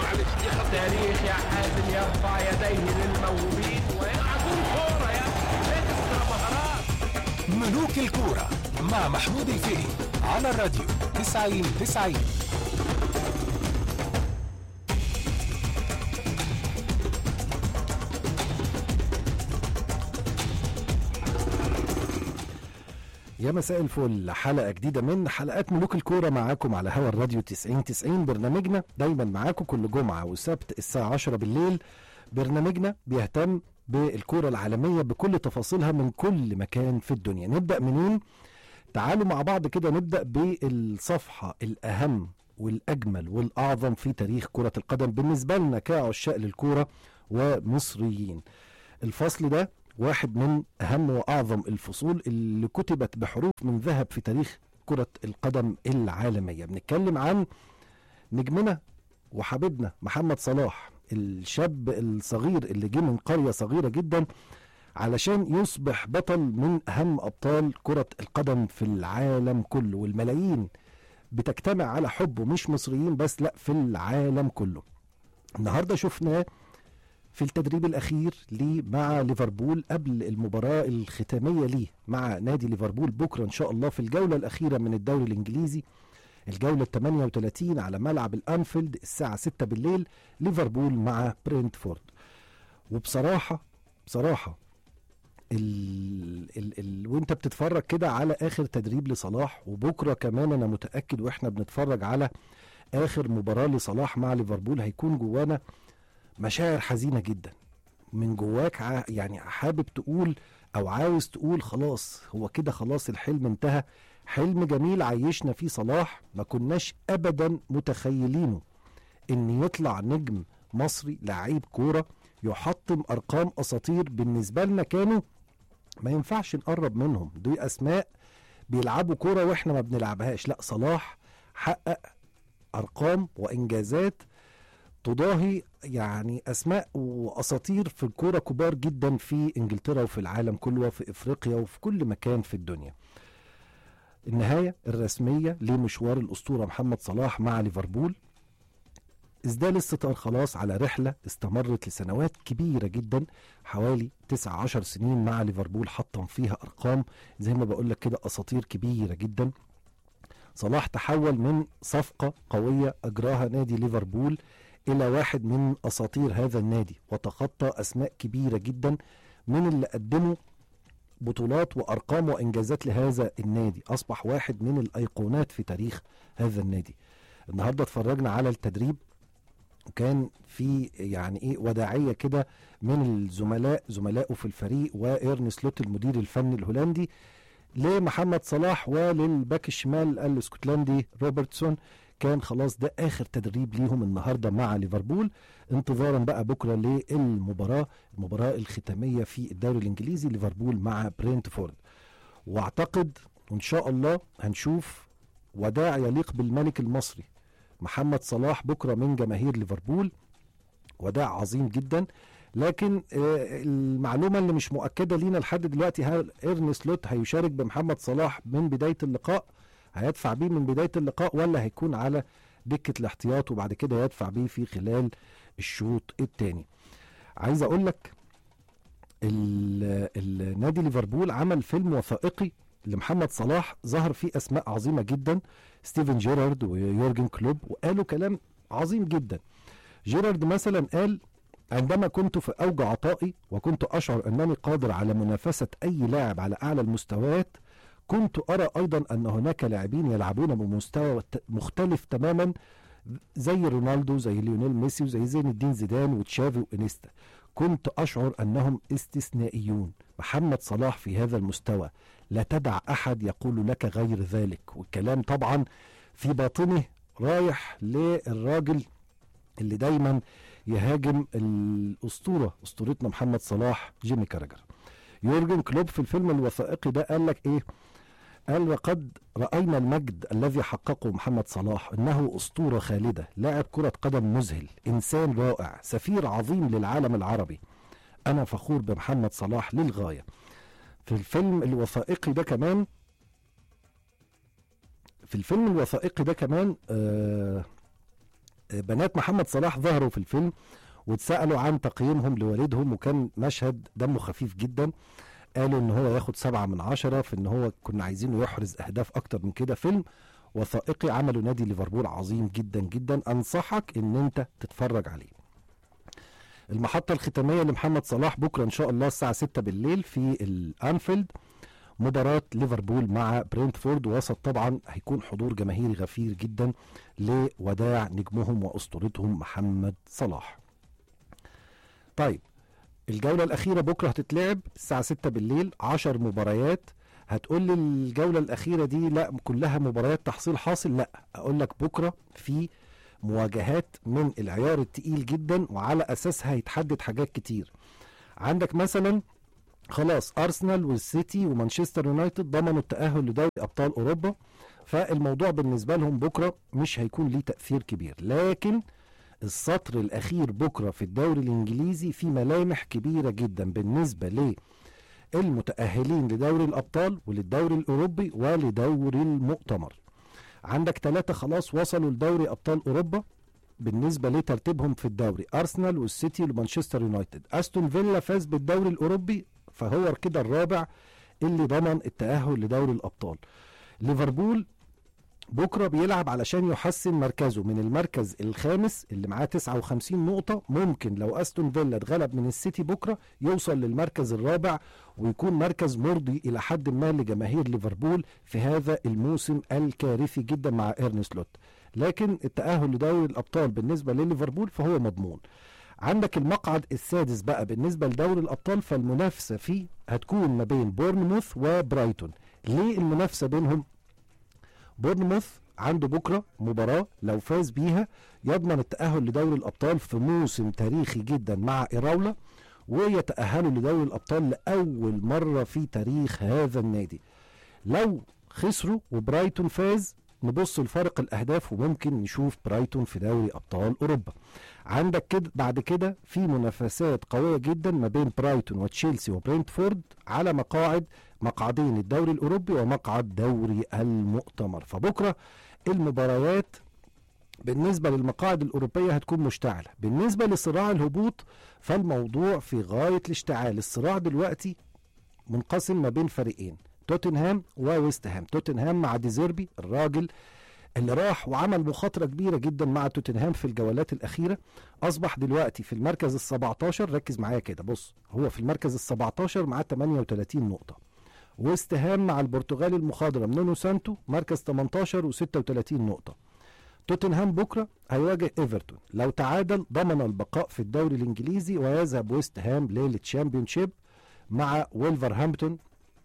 معلش دي خط التاريخ يا حازم يرفع يديه للموهوبين ويلعبون كورة يا اكسترا مهارات ملوك الكورة مع محمود الفقي على الراديو 90 90 يا مساء الفل حلقة جديدة من حلقات ملوك الكورة معاكم على هوا الراديو 90 90 برنامجنا دايما معاكم كل جمعة وسبت الساعة 10 بالليل برنامجنا بيهتم بالكورة العالمية بكل تفاصيلها من كل مكان في الدنيا نبدأ منين؟ تعالوا مع بعض كده نبدأ بالصفحة الأهم والأجمل والأعظم في تاريخ كرة القدم بالنسبة لنا كعشاق للكورة ومصريين الفصل ده واحد من أهم وأعظم الفصول اللي كتبت بحروف من ذهب في تاريخ كرة القدم العالمية بنتكلم عن نجمنا وحبيبنا محمد صلاح الشاب الصغير اللي جه من قرية صغيرة جدا علشان يصبح بطل من أهم أبطال كرة القدم في العالم كله والملايين بتجتمع على حبه مش مصريين بس لا في العالم كله النهارده شفناه في التدريب الاخير ليه مع ليفربول قبل المباراه الختاميه ليه مع نادي ليفربول بكره ان شاء الله في الجوله الاخيره من الدوري الانجليزي الجوله 38 على ملعب الانفيلد الساعه 6 بالليل ليفربول مع برينتفورد وبصراحه بصراحه ال ال ال وانت بتتفرج كده على اخر تدريب لصلاح وبكره كمان انا متاكد واحنا بنتفرج على اخر مباراه لصلاح مع ليفربول هيكون جوانا مشاعر حزينه جدا من جواك ع- يعني حابب تقول او عاوز تقول خلاص هو كده خلاص الحلم انتهى حلم جميل عيشنا فيه صلاح ما كناش ابدا متخيلينه ان يطلع نجم مصري لعيب كوره يحطم ارقام اساطير بالنسبه لنا كانوا ما ينفعش نقرب منهم دي اسماء بيلعبوا كوره واحنا ما بنلعبهاش لا صلاح حقق ارقام وانجازات تضاهي يعني اسماء واساطير في الكوره كبار جدا في انجلترا وفي العالم كله وفي افريقيا وفي كل مكان في الدنيا النهايه الرسميه لمشوار الاسطوره محمد صلاح مع ليفربول ازدال الستار خلاص على رحلة استمرت لسنوات كبيرة جدا حوالي 19 سنين مع ليفربول حطم فيها أرقام زي ما بقول لك كده أساطير كبيرة جدا صلاح تحول من صفقة قوية أجراها نادي ليفربول إلى واحد من أساطير هذا النادي وتخطى أسماء كبيرة جدا من اللي قدموا بطولات وأرقام وإنجازات لهذا النادي أصبح واحد من الأيقونات في تاريخ هذا النادي النهارده اتفرجنا على التدريب وكان في يعني ايه وداعيه كده من الزملاء زملائه في الفريق وايرن سلوت المدير الفني الهولندي لمحمد صلاح وللباك الشمال الاسكتلندي روبرتسون كان خلاص ده اخر تدريب ليهم النهارده مع ليفربول انتظارا بقى بكره للمباراه المباراه الختاميه في الدوري الانجليزي ليفربول مع برينتفورد واعتقد وان شاء الله هنشوف وداع يليق بالملك المصري محمد صلاح بكره من جماهير ليفربول وداع عظيم جدا لكن آه، المعلومه اللي مش مؤكده لينا لحد دلوقتي هل ايرن سلوت هيشارك بمحمد صلاح من بدايه اللقاء هيدفع بيه من بدايه اللقاء ولا هيكون على دكه الاحتياط وبعد كده يدفع بيه في خلال الشوط الثاني عايز اقول لك ال- ال- نادي ليفربول عمل فيلم وثائقي لمحمد صلاح ظهر فيه اسماء عظيمه جدا ستيفن جيرارد ويورجن كلوب وقالوا كلام عظيم جدا جيرارد مثلا قال عندما كنت في اوج عطائي وكنت اشعر انني قادر على منافسه اي لاعب على اعلى المستويات كنت ارى ايضا ان هناك لاعبين يلعبون بمستوى ت- مختلف تماما زي رونالدو زي ليونيل ميسي وزي زين الدين زيدان وتشافي وانيستا كنت اشعر انهم استثنائيون محمد صلاح في هذا المستوى لا تدع احد يقول لك غير ذلك والكلام طبعا في باطنه رايح للراجل اللي دايما يهاجم الاسطوره اسطورتنا محمد صلاح جيمي كاراجر يورجن كلوب في الفيلم الوثائقي ده قال لك ايه قال وقد راينا المجد الذي حققه محمد صلاح انه اسطوره خالده لاعب كره قدم مذهل انسان رائع سفير عظيم للعالم العربي انا فخور بمحمد صلاح للغايه في الفيلم الوثائقي ده كمان في الفيلم الوثائقي ده كمان آه آه، بنات محمد صلاح ظهروا في الفيلم واتسالوا عن تقييمهم لوالدهم وكان مشهد دمه خفيف جدا قالوا ان هو ياخد سبعة من عشرة في ان هو كنا عايزينه يحرز اهداف اكتر من كده فيلم وثائقي عمله نادي ليفربول عظيم جدا جدا انصحك ان انت تتفرج عليه المحطة الختامية لمحمد صلاح بكرة ان شاء الله الساعة 6 بالليل في الانفيلد مباراة ليفربول مع برينتفورد وسط طبعا هيكون حضور جماهيري غفير جدا لوداع نجمهم واسطورتهم محمد صلاح طيب الجولة الأخيرة بكرة هتتلعب الساعة 6 بالليل 10 مباريات هتقول لي الجولة الأخيرة دي لا كلها مباريات تحصيل حاصل لا أقول لك بكرة في مواجهات من العيار التقيل جدا وعلى أساسها يتحدد حاجات كتير عندك مثلا خلاص أرسنال والسيتي ومانشستر يونايتد ضمنوا التأهل لدوري أبطال أوروبا فالموضوع بالنسبة لهم بكرة مش هيكون ليه تأثير كبير لكن السطر الأخير بكرة في الدوري الإنجليزي في ملامح كبيرة جدا بالنسبة للمتأهلين لدوري الأبطال وللدوري الأوروبي ولدوري المؤتمر عندك ثلاثة خلاص وصلوا لدوري أبطال أوروبا بالنسبة لترتيبهم في الدوري أرسنال والسيتي ومانشستر يونايتد أستون فيلا فاز بالدوري الأوروبي فهو كده الرابع اللي ضمن التأهل لدوري الأبطال ليفربول بكره بيلعب علشان يحسن مركزه من المركز الخامس اللي معاه 59 نقطه ممكن لو استون فيلا اتغلب من السيتي بكره يوصل للمركز الرابع ويكون مركز مرضي الى حد ما لجماهير ليفربول في هذا الموسم الكارثي جدا مع ايرنست لوت لكن التاهل لدوري الابطال بالنسبه لليفربول فهو مضمون عندك المقعد السادس بقى بالنسبه لدوري الابطال فالمنافسه فيه هتكون ما بين بورنموث وبرايتون ليه المنافسه بينهم بورنموث عنده بكره مباراه لو فاز بيها يضمن التاهل لدوري الابطال في موسم تاريخي جدا مع ايراولا ويتاهلوا لدوري الابطال لاول مره في تاريخ هذا النادي لو خسروا وبرايتون فاز نبص لفرق الاهداف وممكن نشوف برايتون في دوري ابطال اوروبا عندك كده بعد كده في منافسات قويه جدا ما بين برايتون وتشيلسي وبرينتفورد على مقاعد مقعدين الدوري الاوروبي ومقعد دوري المؤتمر فبكره المباريات بالنسبة للمقاعد الأوروبية هتكون مشتعلة بالنسبة لصراع الهبوط فالموضوع في غاية الاشتعال الصراع دلوقتي منقسم ما بين فريقين توتنهام وويست هام توتنهام مع ديزيربي الراجل اللي راح وعمل مخاطرة كبيرة جدا مع توتنهام في الجولات الأخيرة أصبح دلوقتي في المركز ال 17 ركز معايا كده بص هو في المركز ال 17 معاه 38 نقطة ويست هام مع البرتغالي المخضرم نونو سانتو مركز 18 و36 نقطة توتنهام بكرة هيواجه ايفرتون لو تعادل ضمن البقاء في الدوري الانجليزي ويذهب ويست هام للتشامبيونشيب مع ويلفرهامبتون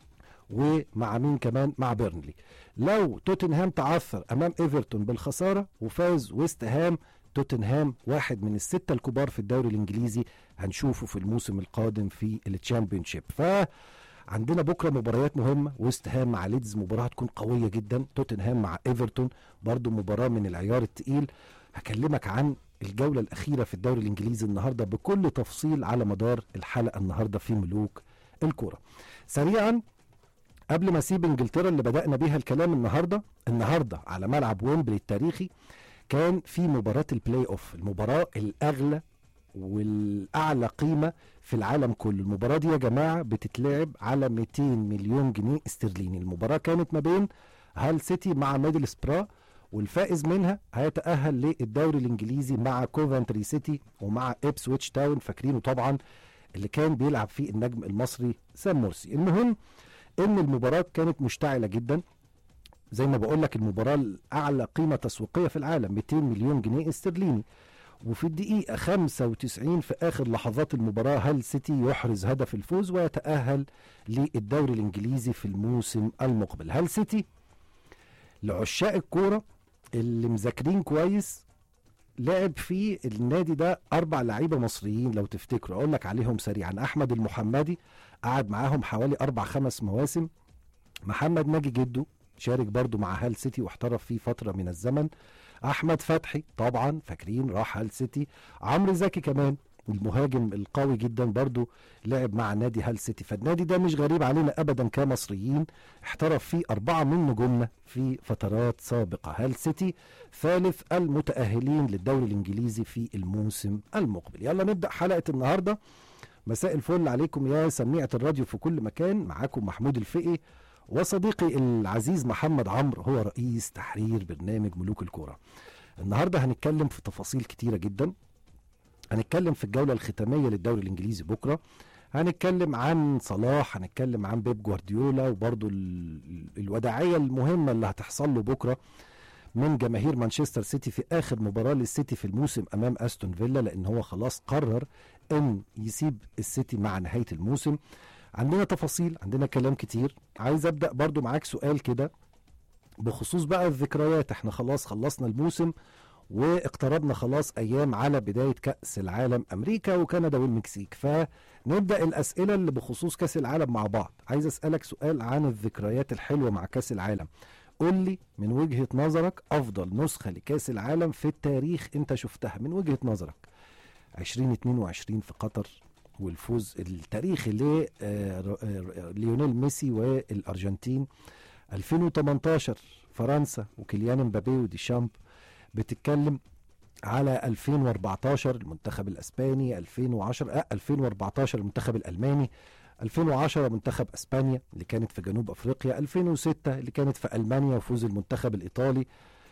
ومع مين كمان مع بيرنلي لو توتنهام تعثر امام ايفرتون بالخساره وفاز ويست هام توتنهام واحد من الستة الكبار في الدوري الانجليزي هنشوفه في الموسم القادم في التشامبيونشيب ف عندنا بكره مباريات مهمه ويست هام مع ليدز مباراه هتكون قويه جدا توتنهام مع ايفرتون برضو مباراه من العيار التقيل هكلمك عن الجوله الاخيره في الدوري الانجليزي النهارده بكل تفصيل على مدار الحلقه النهارده في ملوك الكوره سريعا قبل ما اسيب انجلترا اللي بدانا بيها الكلام النهارده النهارده على ملعب ويمبلي التاريخي كان في مباراه البلاي اوف المباراه الاغلى والاعلى قيمه في العالم كله المباراه دي يا جماعه بتتلعب على 200 مليون جنيه استرليني المباراه كانت ما بين هال سيتي مع ميدل سبرا والفائز منها هيتاهل للدوري الانجليزي مع كوفنتري سيتي ومع ابسويتش تاون فاكرينه طبعا اللي كان بيلعب فيه النجم المصري سام مرسي المهم ان المباراه كانت مشتعله جدا زي ما بقول لك المباراه الاعلى قيمه تسويقيه في العالم 200 مليون جنيه استرليني وفي الدقيقة 95 في آخر لحظات المباراة هل سيتي يحرز هدف الفوز ويتأهل للدوري الإنجليزي في الموسم المقبل هل سيتي لعشاق الكورة اللي مذاكرين كويس لعب في النادي ده أربع لعيبة مصريين لو تفتكروا أقول لك عليهم سريعا أحمد المحمدي قعد معاهم حوالي أربع خمس مواسم محمد ناجي جدو شارك برضو مع هال سيتي واحترف فيه فترة من الزمن احمد فتحي طبعا فاكرين راح هال سيتي عمرو زكي كمان المهاجم القوي جدا برضو لعب مع نادي هال سيتي فالنادي ده مش غريب علينا ابدا كمصريين احترف فيه اربعه من نجومنا في فترات سابقه هال سيتي ثالث المتاهلين للدوري الانجليزي في الموسم المقبل يلا نبدا حلقه النهارده مساء الفل عليكم يا سميعه الراديو في كل مكان معاكم محمود الفقي وصديقي العزيز محمد عمرو هو رئيس تحرير برنامج ملوك الكوره النهارده هنتكلم في تفاصيل كتيره جدا هنتكلم في الجوله الختاميه للدوري الانجليزي بكره هنتكلم عن صلاح هنتكلم عن بيب جوارديولا وبرضو ال- الوداعيه المهمه اللي هتحصل له بكره من جماهير مانشستر سيتي في اخر مباراه للسيتي في الموسم امام استون فيلا لان هو خلاص قرر ان يسيب السيتي مع نهايه الموسم عندنا تفاصيل عندنا كلام كتير عايز ابدا برضو معاك سؤال كده بخصوص بقى الذكريات احنا خلاص خلصنا الموسم واقتربنا خلاص ايام على بدايه كاس العالم امريكا وكندا والمكسيك فنبدا الاسئله اللي بخصوص كاس العالم مع بعض عايز اسالك سؤال عن الذكريات الحلوه مع كاس العالم قول لي من وجهه نظرك افضل نسخه لكاس العالم في التاريخ انت شفتها من وجهه نظرك 2022 في قطر والفوز التاريخي لليونيل ميسي والارجنتين 2018 فرنسا وكيليان مبابي وديشامب بتتكلم على 2014 المنتخب الاسباني 2010 آه 2014 المنتخب الالماني 2010 منتخب اسبانيا اللي كانت في جنوب افريقيا 2006 اللي كانت في المانيا وفوز المنتخب الايطالي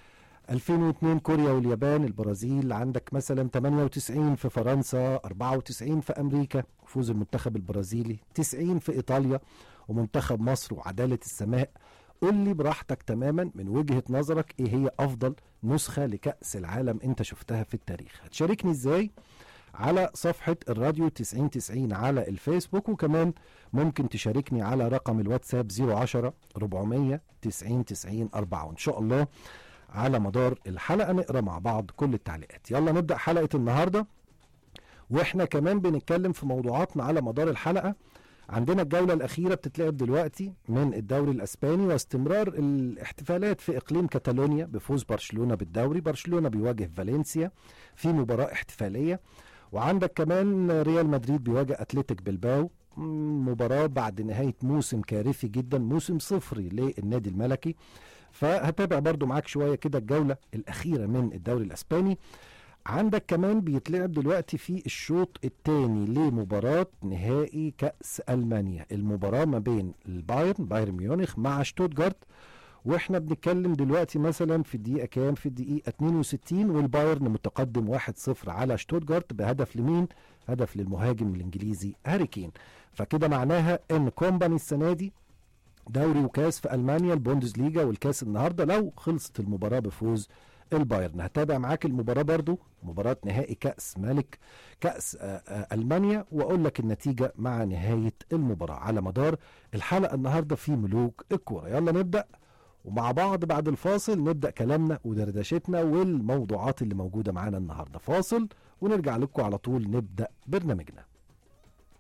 2002 كوريا واليابان البرازيل عندك مثلا 98 في فرنسا 94 في امريكا وفوز المنتخب البرازيلي 90 في ايطاليا ومنتخب مصر وعداله السماء قول لي براحتك تماما من وجهه نظرك ايه هي افضل نسخه لكاس العالم انت شفتها في التاريخ هتشاركني ازاي على صفحة الراديو 9090 على الفيسبوك وكمان ممكن تشاركني على رقم الواتساب 010 400 90 90 4 وإن شاء الله على مدار الحلقة نقرأ مع بعض كل التعليقات يلا نبدأ حلقة النهاردة واحنا كمان بنتكلم في موضوعاتنا على مدار الحلقة عندنا الجولة الأخيرة بتتلعب دلوقتي من الدوري الأسباني واستمرار الاحتفالات في إقليم كاتالونيا بفوز برشلونة بالدوري برشلونة بيواجه فالنسيا في مباراة احتفالية وعندك كمان ريال مدريد بيواجه أتلتيك بلباو مم، مباراة بعد نهاية موسم كارثي جدا موسم صفري للنادي الملكي فهتابع برضو معاك شوية كده الجولة الأخيرة من الدوري الأسباني عندك كمان بيتلعب دلوقتي في الشوط الثاني لمباراة نهائي كأس ألمانيا المباراة ما بين البايرن بايرن ميونخ مع شتوتجارت واحنا بنتكلم دلوقتي مثلا في الدقيقة كام في الدقيقة 62 والبايرن متقدم 1-0 على شتوتجارت بهدف لمين هدف للمهاجم الانجليزي هاري كين فكده معناها ان كومباني السنة دي دوري وكاس في المانيا البوندسليجا والكاس النهارده لو خلصت المباراه بفوز البايرن هتابع معاك المباراه برضو مباراه نهائي كاس ملك كاس آه، آه، المانيا واقول لك النتيجه مع نهايه المباراه على مدار الحلقه النهارده في ملوك الكوره يلا نبدا ومع بعض بعد الفاصل نبدا كلامنا ودردشتنا والموضوعات اللي موجوده معانا النهارده فاصل ونرجع لكم على طول نبدا برنامجنا